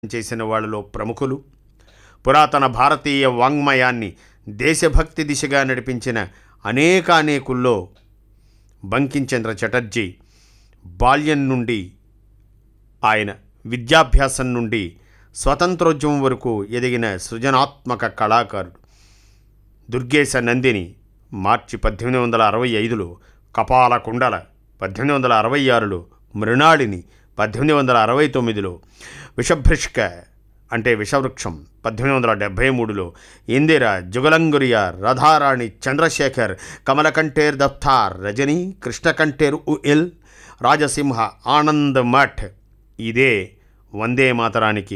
చేసిన వాళ్ళలో ప్రముఖులు పురాతన భారతీయ వాంగ్మయాన్ని దేశభక్తి దిశగా నడిపించిన అనేకానేకుల్లో బంకించంద్ర చటర్జీ బాల్యం నుండి ఆయన విద్యాభ్యాసం నుండి స్వతంత్రోద్యమం వరకు ఎదిగిన సృజనాత్మక కళాకారుడు దుర్గేశ నందిని మార్చి పద్దెనిమిది వందల అరవై ఐదులో కపాల కుండల పద్దెనిమిది వందల అరవై ఆరులో మృణాళిని పద్దెనిమిది వందల అరవై తొమ్మిదిలో విషభృష్క అంటే విషవృక్షం పద్దెనిమిది వందల డెబ్భై మూడులో ఇందిర జుగలంగురియ రథారాణి చంద్రశేఖర్ కమలకంఠేర్ దఫ్తార్ రజనీ కృష్ణకంఠేర్ ఉఎల్ రాజసింహ ఆనంద్ మఠ్ ఇదే వందే మాతరానికి